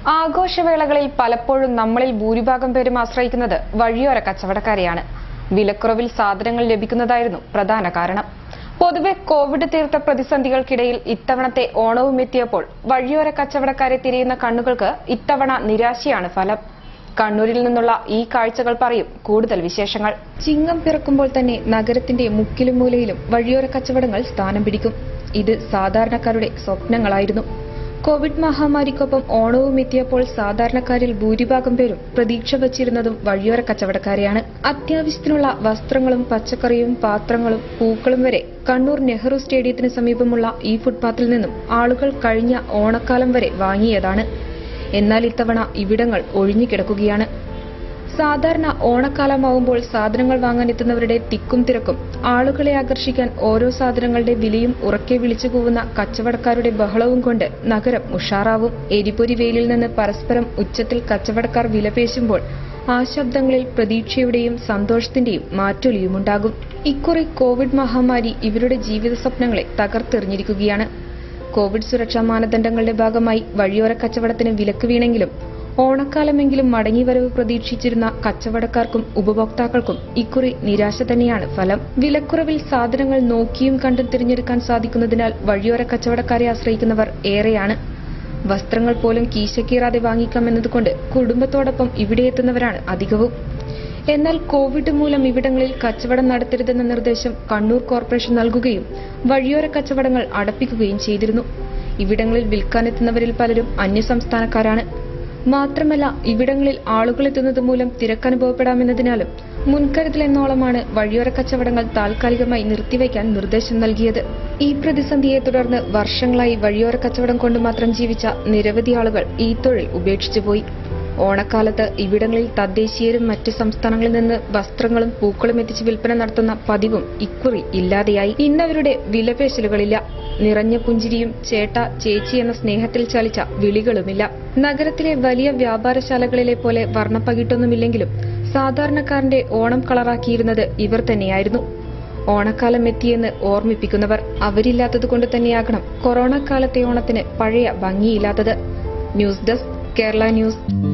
ആഘോഷവേളകളിൽ പലപ്പോഴും നമ്മളിൽ ഭൂരിഭാഗം പേരും ആശ്രയിക്കുന്നത് വഴിയോര കച്ചവടക്കാരെയാണ് വിലക്കുറവിൽ സാധനങ്ങൾ ലഭിക്കുന്നതായിരുന്നു പ്രധാന കാരണം പൊതുവെ കോവിഡ് തീർത്ത പ്രതിസന്ധികൾക്കിടയിൽ ഇത്തവണത്തെ ഓണവും എത്തിയപ്പോൾ വഴിയോര കച്ചവടക്കാരെ തിരിയുന്ന കണ്ണുകൾക്ക് ഇത്തവണ നിരാശയാണ് ഫലം കണ്ണൂരിൽ നിന്നുള്ള ഈ കാഴ്ചകൾ പറയും കൂടുതൽ വിശേഷങ്ങൾ ചിങ്ങം പിറക്കുമ്പോൾ തന്നെ നഗരത്തിന്റെ മുക്കിലും മൂലയിലും വഴിയോര കച്ചവടങ്ങൾ സ്ഥാനം പിടിക്കും ഇത് സാധാരണക്കാരുടെ സ്വപ്നങ്ങളായിരുന്നു കോവിഡ് മഹാമാരിക്കൊപ്പം ഓണവും എത്തിയപ്പോൾ സാധാരണക്കാരിൽ ഭൂരിഭാഗം പേരും പ്രതീക്ഷ വച്ചിരുന്നതും വഴിയോര കച്ചവടക്കാരെയാണ് അത്യാവശ്യത്തിനുള്ള വസ്ത്രങ്ങളും പച്ചക്കറിയും പാത്രങ്ങളും പൂക്കളും വരെ കണ്ണൂർ നെഹ്റു സ്റ്റേഡിയത്തിന് സമീപമുള്ള ഈ ഫുട്പാത്തിൽ നിന്നും ആളുകൾ കഴിഞ്ഞ ഓണക്കാലം വരെ വാങ്ങിയതാണ് എന്നാൽ ഇത്തവണ ഇവിടങ്ങൾ ഒഴിഞ്ഞുകിടക്കുകയാണ് സാധാരണ ഓണക്കാലമാവുമ്പോൾ സാധനങ്ങൾ വാങ്ങാനെത്തുന്നവരുടെ തിക്കും തിരക്കും ആളുകളെ ആകർഷിക്കാൻ ഓരോ സാധനങ്ങളുടെ വിലയും ഉറക്കെ വിളിച്ചു കൂവുന്ന കച്ചവടക്കാരുടെ ബഹളവും കൊണ്ട് നഗരം ഉഷാറാവും എരിപൊരി വെയിലിൽ നിന്ന് പരസ്പരം ഉച്ചത്തിൽ കച്ചവടക്കാർ വിലപേശുമ്പോൾ ആ ശബ്ദങ്ങളിൽ പ്രതീക്ഷയുടെയും സന്തോഷത്തിന്റെയും മാറ്റൊലിയുമുണ്ടാകും ഇക്കുറി കോവിഡ് മഹാമാരി ഇവരുടെ ജീവിത സ്വപ്നങ്ങളെ തകർത്തെറിഞ്ഞിരിക്കുകയാണ് കോവിഡ് സുരക്ഷാ മാനദണ്ഡങ്ങളുടെ ഭാഗമായി വഴിയോര കച്ചവടത്തിന് വിലക്ക് വീണെങ്കിലും ഓണക്കാലമെങ്കിലും മടങ്ങിവരവ് പ്രതീക്ഷിച്ചിരുന്ന കച്ചവടക്കാർക്കും ഉപഭോക്താക്കൾക്കും ഇക്കുറി നിരാശ തന്നെയാണ് ഫലം വിലക്കുറവിൽ സാധനങ്ങൾ നോക്കിയും കണ്ടും തിരഞ്ഞെടുക്കാൻ സാധിക്കുന്നതിനാൽ വഴിയോര കച്ചവടക്കാരെ ആശ്രയിക്കുന്നവർ ഏറെയാണ് വസ്ത്രങ്ങൾ പോലും കീശക്കീറാതെ വാങ്ങിക്കാമെന്നതുകൊണ്ട് കുടുംബത്തോടൊപ്പം ഇവിടെ എത്തുന്നവരാണ് അധികവും എന്നാൽ കോവിഡ് മൂലം ഇവിടങ്ങളിൽ കച്ചവടം നടത്തരുതെന്ന നിർദ്ദേശം കണ്ണൂർ കോർപ്പറേഷൻ നൽകുകയും വഴിയോര കച്ചവടങ്ങൾ അടപ്പിക്കുകയും ചെയ്തിരുന്നു ഇവിടങ്ങളിൽ വിൽക്കാനെത്തുന്നവരിൽ പലരും അന്യസംസ്ഥാനക്കാരാണ് മാത്രമല്ല ഇവിടങ്ങളിൽ ആളുകൾ എത്തുന്നത് മൂലം തിരക്കനുഭവപ്പെടാമെന്നതിനാലും മുൻകരുതൽ എന്നോളമാണ് വഴിയോര കച്ചവടങ്ങൾ താൽക്കാലികമായി നിർത്തിവയ്ക്കാൻ നിർദ്ദേശം നൽകിയത് ഈ പ്രതിസന്ധിയെ തുടർന്ന് വർഷങ്ങളായി വഴിയോര കച്ചവടം കൊണ്ട് മാത്രം ജീവിച്ച നിരവധി ആളുകൾ ഈ തൊഴിൽ ഉപേക്ഷിച്ചുപോയി ഓണക്കാലത്ത് ഇവിടങ്ങളിൽ തദ്ദേശീയരും മറ്റ് സംസ്ഥാനങ്ങളിൽ നിന്ന് വസ്ത്രങ്ങളും പൂക്കളും എത്തിച്ച് വിൽപ്പന നടത്തുന്ന പതിവും ഇക്കുറി ഇല്ലാതെയായി ഇന്നവരുടെ വിലപേശലുകളില്ല നിറഞ്ഞ പുഞ്ചിരിയും ചേട്ട ചേച്ചി എന്ന സ്നേഹത്തിൽ ചലിച്ച വിളികളുമില്ല നഗരത്തിലെ വലിയ വ്യാപാരശാലകളിലെ പോലെ വർണ്ണപ്പകിട്ടൊന്നുമില്ലെങ്കിലും സാധാരണക്കാരന്റെ ഓണം കളറാക്കിയിരുന്നത് ഇവർ തന്നെയായിരുന്നു ഓണക്കാലം എത്തിയെന്ന് ഓർമ്മിപ്പിക്കുന്നവർ അവരില്ലാത്തതുകൊണ്ട് തന്നെയാകണം കൊറോണ കാലത്തെ ഓണത്തിന് പഴയ ഭംഗിയില്ലാത്തത് ന്യൂസ് ഡെസ്ക് കേരള ന്യൂസ്